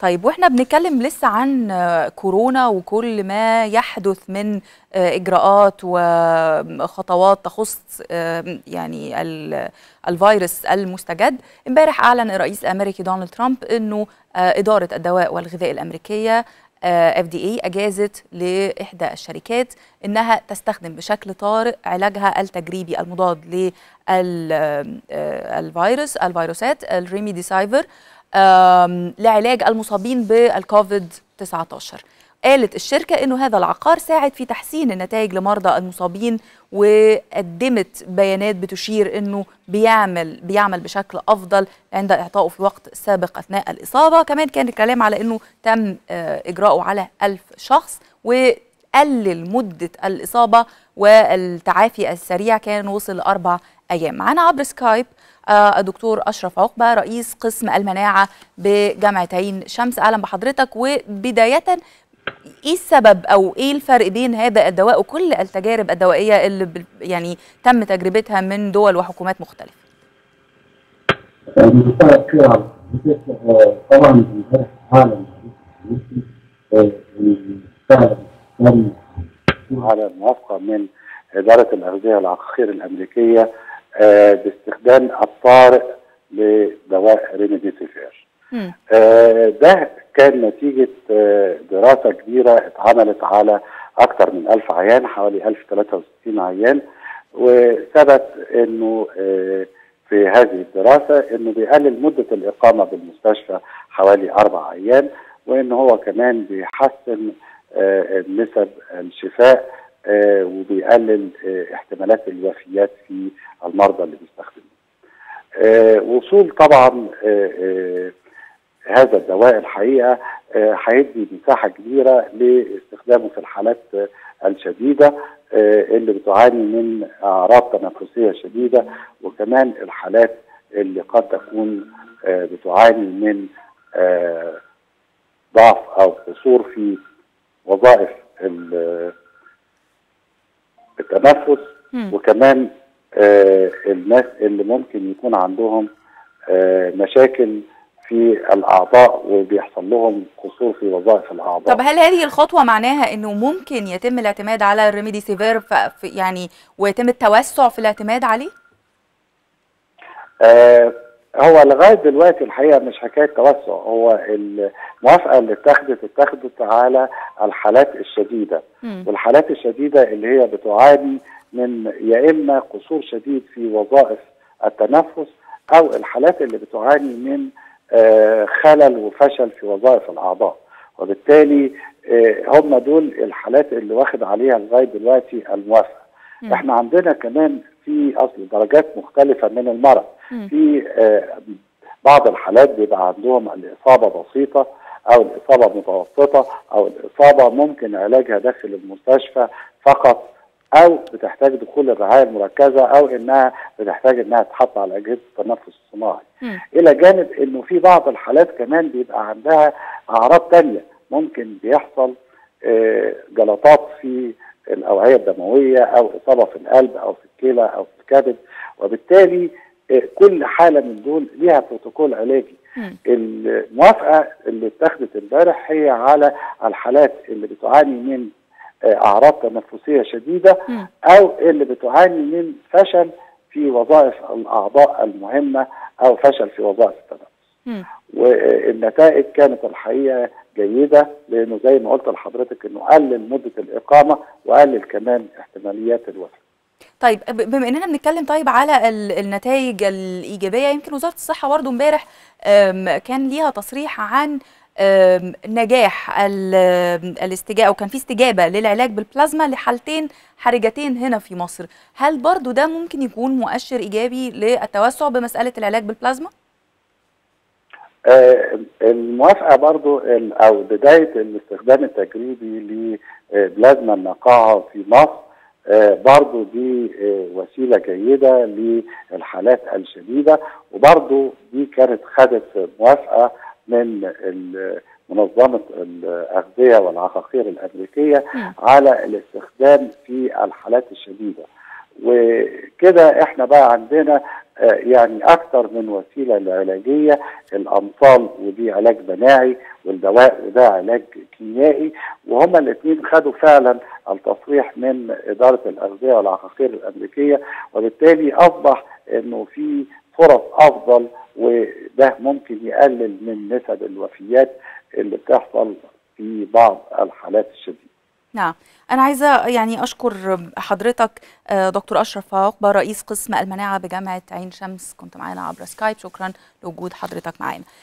طيب واحنا بنتكلم لسه عن كورونا وكل ما يحدث من اجراءات وخطوات تخص يعني الفيروس المستجد امبارح اعلن الرئيس الامريكي دونالد ترامب انه اداره الدواء والغذاء الامريكيه اف دي اي اجازت لاحدى الشركات انها تستخدم بشكل طارئ علاجها التجريبي المضاد للفيروس الفيروسات الريميديسايفر لعلاج المصابين بالكوفيد 19 قالت الشركة أنه هذا العقار ساعد في تحسين النتائج لمرضى المصابين وقدمت بيانات بتشير أنه بيعمل بيعمل بشكل أفضل عند إعطائه في وقت سابق أثناء الإصابة كمان كان الكلام على أنه تم إجراؤه على ألف شخص وقلل مدة الإصابة والتعافي السريع كان وصل لأربع أيام معنا عبر سكايب الدكتور أشرف عقبة رئيس قسم المناعة بجامعة عين شمس أهلا بحضرتك وبداية ايه السبب او ايه الفرق بين هذا الدواء وكل التجارب الدوائيه اللي يعني تم تجربتها من دول وحكومات مختلفه؟ طبعا امبارح عالم على الموافقه من اداره الاغذيه والعقاقير الامريكيه باستخدام الطارئ لدواء ريميديسيفير. ده كان نتيجة دراسة كبيرة اتعملت على أكثر من ألف عيان حوالي 1063 عيان وثبت أنه في هذه الدراسة أنه بيقلل مدة الإقامة بالمستشفى حوالي أربع أيام وأن هو كمان بيحسن نسب الشفاء وبيقلل احتمالات الوفيات في المرضى اللي بيستخدموه. وصول طبعا هذا الدواء الحقيقه هيدي مساحه كبيره لاستخدامه في الحالات الشديده اللي بتعاني من اعراض تنفسيه شديده وكمان الحالات اللي قد تكون بتعاني من ضعف او قصور في وظائف التنفس وكمان الناس اللي ممكن يكون عندهم مشاكل في الاعضاء وبيحصل لهم قصور في وظائف الاعضاء طب هل هذه الخطوه معناها انه ممكن يتم الاعتماد على الريميدي سيفير يعني ويتم التوسع في الاعتماد عليه؟ آه هو لغايه دلوقتي الحقيقه مش حكايه توسع هو الموافقه اللي اتخذت اتخذت على الحالات الشديده م. والحالات الشديده اللي هي بتعاني من يا اما قصور شديد في وظائف التنفس او الحالات اللي بتعاني من آه خلل وفشل في وظائف الاعضاء وبالتالي آه هم دول الحالات اللي واخد عليها لغايه دلوقتي الموافقه م. احنا عندنا كمان في اصل درجات مختلفه من المرض م. في آه بعض الحالات بيبقى عندهم الاصابه بسيطه او الاصابه متوسطه او الاصابه ممكن علاجها داخل المستشفى فقط او بتحتاج دخول الرعايه المركزه او انها بتحتاج انها تتحط على اجهزه التنفس الصناعي. م. الى جانب انه في بعض الحالات كمان بيبقى عندها اعراض تانية ممكن بيحصل جلطات في الاوعيه الدمويه او اصابه في القلب او في الكلى او في الكبد وبالتالي كل حاله من دول ليها بروتوكول علاجي. م. الموافقه اللي اتخذت امبارح هي على الحالات اللي بتعاني من اعراض تنفسيه شديده م. او اللي بتعاني من فشل في وظائف الاعضاء المهمه او فشل في وظائف التنفس. والنتائج كانت الحقيقه جيده لانه زي ما قلت لحضرتك انه قلل مده الاقامه وقلل كمان احتماليات الوفاه. طيب بما اننا بنتكلم طيب على النتائج الايجابيه يمكن وزاره الصحه برضه امبارح كان ليها تصريح عن نجاح الاستجابه او كان في استجابه للعلاج بالبلازما لحالتين حرجتين هنا في مصر هل برضو ده ممكن يكون مؤشر ايجابي للتوسع بمساله العلاج بالبلازما آه الموافقه برضو او بدايه الاستخدام التجريبي لبلازما النقاهه في مصر آه برضو دي آه وسيله جيده للحالات الشديده وبرضو دي كانت خدت موافقه من منظمة الأغذية والعقاقير الأمريكية م. على الاستخدام في الحالات الشديدة وكده احنا بقى عندنا يعني أكثر من وسيلة علاجية الأمصال ودي علاج مناعي والدواء وده علاج كيميائي وهما الاثنين خدوا فعلا التصريح من اداره الاغذيه والعقاقير الامريكيه وبالتالي اصبح انه في فرص افضل وده ممكن يقلل من نسب الوفيات اللي بتحصل في بعض الحالات الشديده. نعم أنا عايزة يعني أشكر حضرتك دكتور أشرف عقبة رئيس قسم المناعة بجامعة عين شمس كنت معانا عبر سكايب شكرا لوجود حضرتك معانا